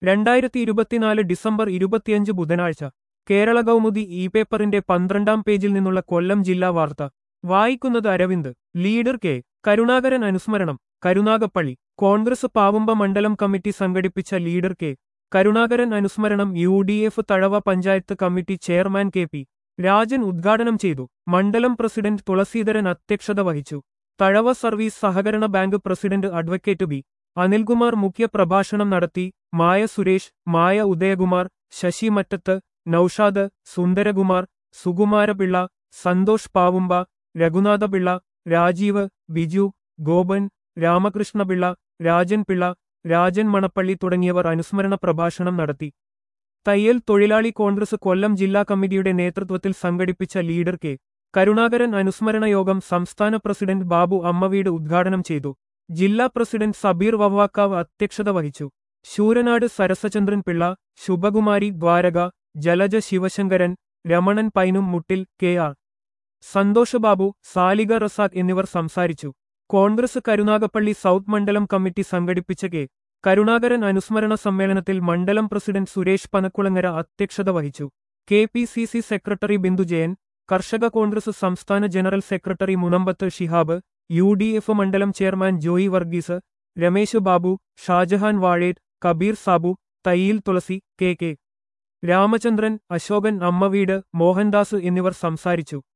രണ്ടായിരത്തി ഇരുപത്തിനാല് ഡിസംബർ ഇരുപത്തിയഞ്ച് ബുധനാഴ്ച കേരള കൗമുദി ഇ പേപ്പറിന്റെ പന്ത്രണ്ടാം പേജിൽ നിന്നുള്ള കൊല്ലം ജില്ലാ വാർത്ത വായിക്കുന്നത് അരവിന്ദ് ലീഡർ കെ കരുണാകരൻ അനുസ്മരണം കരുനാഗപ്പള്ളി കോൺഗ്രസ് പാവുമ്പ മണ്ഡലം കമ്മിറ്റി സംഘടിപ്പിച്ച ലീഡർ കെ കരുണാകരൻ അനുസ്മരണം U D F Thazhava panchayat committee chairman K P Rajan ഉദ്ഘാടനം ചെയ്തു മണ്ഡലം പ്രസിഡന്റ് തുളസീധരൻ അധ്യക്ഷത വഹിച്ചു തഴവ സർവീസ് സഹകരണ bank president advocate B Anilkumar മുഖ്യ പ്രഭാഷണം നടത്തി മായ സുരേഷ് മായ ഉദയകുമാർ ശശി മറ്റത്ത് നൌഷാദ് സുന്ദരകുമാർ സുകുമാരപിള്ള സന്തോഷ് പാവുമ്പ രഘുനാഥപിള്ള രാജീവ് ബിജു ഗോപൻ രാമകൃഷ്ണപിള്ള രാജൻ പിള്ള രാജൻ മണപ്പള്ളി തുടങ്ങിയവർ അനുസ്മരണ പ്രഭാഷണം നടത്തി തയ്യൽ തൊഴിലാളി കോൺഗ്രസ് കൊല്ലം ജില്ലാ കമ്മിറ്റിയുടെ നേതൃത്വത്തിൽ സംഘടിപ്പിച്ച ലീഡർ കെ കരുണാകരൻ അനുസ്മരണ യോഗം സംസ്ഥാന പ്രസിഡന്റ് ബാബു അമ്മവീട് ഉദ്ഘാടനം ചെയ്തു ജില്ലാ പ്രസിഡന്റ് സബീർ വവ്വാക്കാവ് അധ്യക്ഷത വഹിച്ചു ശൂരനാട് സരസചന്ദ്രൻ പിള്ള ശുഭകുമാരി ദ്വാരക ജലജ ശിവശങ്കരൻ രമണൻ പൈനും മുട്ടിൽ കെ ആർ സന്തോഷബാബു സാലിക റസാഖ് എന്നിവർ സംസാരിച്ചു കോൺഗ്രസ് കരുനാഗപ്പള്ളി സൗത്ത് മണ്ഡലം കമ്മിറ്റി സംഘടിപ്പിച്ച കെ കരുണാകരൻ അനുസ്മരണ സമ്മേളനത്തിൽ മണ്ഡലം പ്രസിഡന്റ് സുരേഷ് പനക്കുളങ്ങര അധ്യക്ഷത വഹിച്ചു K P C C secretary Bindujayan കർഷക കോൺഗ്രസ് സംസ്ഥാന general secretary Munambath Shihab U D F മണ്ഡലം chairman Joy Varghese Ramesh Babu Shajahan Vazhettu Kabeer Sabu Thayyil Thulasi K K Ramachandran Ashokan Ammaveedu Mohandas എന്നിവർ സംസാരിച്ചു